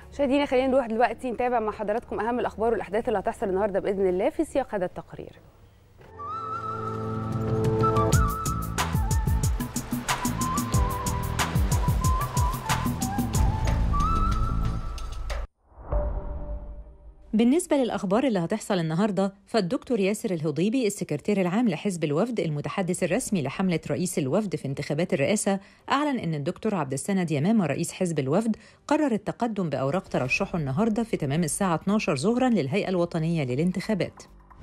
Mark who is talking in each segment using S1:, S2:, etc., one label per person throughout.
S1: مشاهدينا خلينا نروح دلوقتي نتابع مع حضراتكم اهم الاخبار والاحداث اللي هتحصل النهارده باذن الله في سياق هذا التقرير
S2: بالنسبة للأخبار اللي هتحصل النهاردة فالدكتور ياسر الهضيبي السكرتير العام لحزب الوفد المتحدث الرسمي لحملة رئيس الوفد في انتخابات الرئاسة أعلن أن الدكتور عبد السند يمامة رئيس حزب الوفد قرر التقدم بأوراق ترشحه النهاردة في تمام الساعة 12 ظهرا للهيئة الوطنية للانتخابات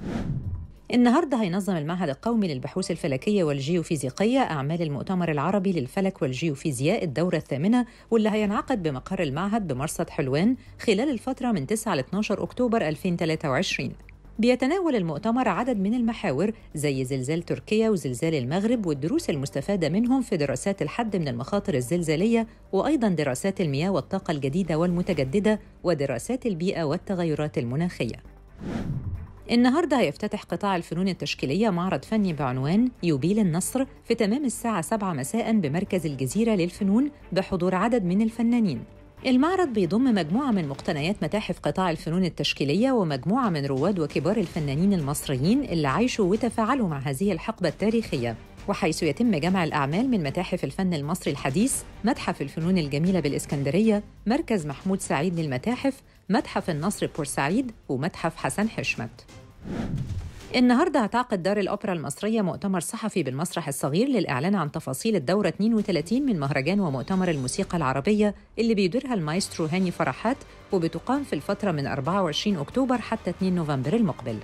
S2: النهارده هينظم المعهد القومي للبحوث الفلكيه والجيوفيزيقيه اعمال المؤتمر العربي للفلك والجيوفيزياء الدوره الثامنه واللي هينعقد بمقر المعهد بمرصد حلوان خلال الفتره من 9 ل 12 اكتوبر 2023 بيتناول المؤتمر عدد من المحاور زي زلزال تركيا وزلزال المغرب والدروس المستفادة منهم في دراسات الحد من المخاطر الزلزالية وأيضا دراسات المياه والطاقة الجديدة والمتجددة ودراسات البيئة والتغيرات المناخية النهاردة هيفتتح قطاع الفنون التشكيلية معرض فني بعنوان يوبيل النصر في تمام الساعة 7 مساء بمركز الجزيرة للفنون بحضور عدد من الفنانين المعرض بيضم مجموعة من مقتنيات متاحف قطاع الفنون التشكيلية ومجموعة من رواد وكبار الفنانين المصريين اللي عاشوا وتفاعلوا مع هذه الحقبة التاريخية وحيث يتم جمع الأعمال من متاحف الفن المصري الحديث متحف الفنون الجميلة بالإسكندرية مركز محمود سعيد للمتاحف متحف النصر بورسعيد ومتحف حسن حشمت النهارده هتعقد دار الأوبرا المصرية مؤتمر صحفي بالمسرح الصغير للإعلان عن تفاصيل الدورة 32 من مهرجان ومؤتمر الموسيقى العربية اللي بيديرها المايسترو هاني فرحات وبتقام في الفترة من 24 أكتوبر حتى 2 نوفمبر المقبل.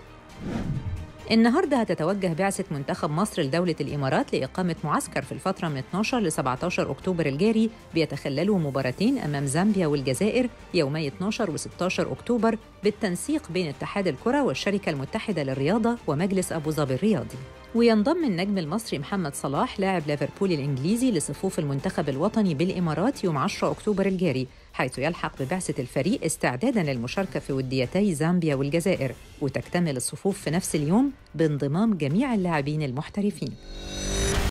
S2: النهارده هتتوجه بعثة منتخب مصر لدولة الإمارات لإقامة معسكر في الفترة من 12 ل 17 أكتوبر الجاري بيتخللوا مباراتين أمام زامبيا والجزائر يومي 12 و 16 أكتوبر بالتنسيق بين اتحاد الكرة والشركة المتحدة للرياضة ومجلس أبو ظبي الرياضي. وينضم النجم المصري محمد صلاح لاعب ليفربول الإنجليزي لصفوف المنتخب الوطني بالإمارات يوم 10 أكتوبر الجاري حيث يلحق ببعثة الفريق استعدادا للمشاركة في وديتي زامبيا والجزائر وتكتمل الصفوف في نفس اليوم بانضمام جميع اللاعبين المحترفين